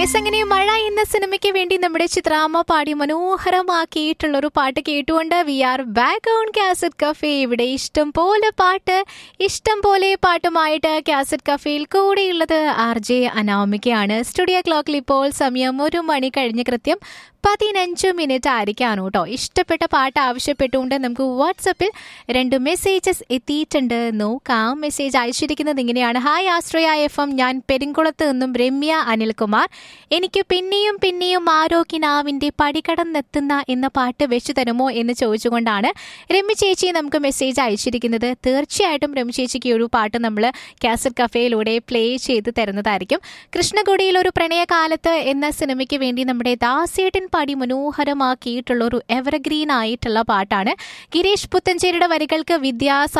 yes അങ്ങനെ മഴ എന്ന സിനിമയ്ക്ക് വേണ്ടി നമ്മുടെ ചിത്രാമ്മ പാടി മനോഹരമാക്കിയിട്ടുള്ള ഒരു പാട്ട് കേട്ടുകൊണ്ട് we are back on cassette cafe ഇവിടെ ഇഷ്ടം പോലെ പാട്ട് ഇഷ്ടം പോലെ പാട്ടുമായിട്ട് കാസറ്റ് കഫേയിൽ കൂടെയുള്ളത് ആർ ജെ അനാമികയാണ് സ്റ്റുഡിയോ ക്ലോക്കിൽ ഇപ്പോൾ സമയം ഒരു മണി കഴിഞ്ഞ് കൃത്യം പതിനഞ്ച് മിനിറ്റ് ആയിരിക്കാണ് കേട്ടോ ഇഷ്ടപ്പെട്ട പാട്ട് ആവശ്യപ്പെട്ടുകൊണ്ട് നമുക്ക് വാട്സപ്പിൽ രണ്ട് മെസ്സേജസ് എത്തിയിട്ടുണ്ട് നോക്കാം മെസ്സേജ് അയച്ചിരിക്കുന്നത് ഇങ്ങനെയാണ് ഹായ് ആശ്രയ എഫ് എം ഞാൻ പെരിങ്കുളത്ത് നിന്നും രമ്യ അനിൽകുമാർ എനിക്ക് പിന്നെയും പിന്നെയും ആരോഗ്യനാവിന്റെ പടികടന്നെത്തുന്ന എന്ന പാട്ട് വെച്ചു തരുമോ എന്ന് ചോദിച്ചുകൊണ്ടാണ് രമ്യ ചേച്ചി നമുക്ക് മെസ്സേജ് അയച്ചിരിക്കുന്നത് തീർച്ചയായിട്ടും രമ്യ ചേച്ചിക്ക് ഈ ഒരു പാട്ട് നമ്മൾ കാസറ്റ് കഫേയിലൂടെ പ്ലേ ചെയ്ത് തരുന്നതായിരിക്കും കൃഷ്ണകുടിയിൽ ഒരു പ്രണയകാലത്ത് എന്ന സിനിമയ്ക്ക് വേണ്ടി നമ്മുടെ ദാസേട്ടൻ പാടി മനോഹരമാക്കിയിട്ടുള്ള ഒരു എവർഗ്രീൻ ആയിട്ടുള്ള പാട്ടാണ് ഗിരീഷ് പുത്തഞ്ചേരിയുടെ വരികൾക്ക് വിദ്യാ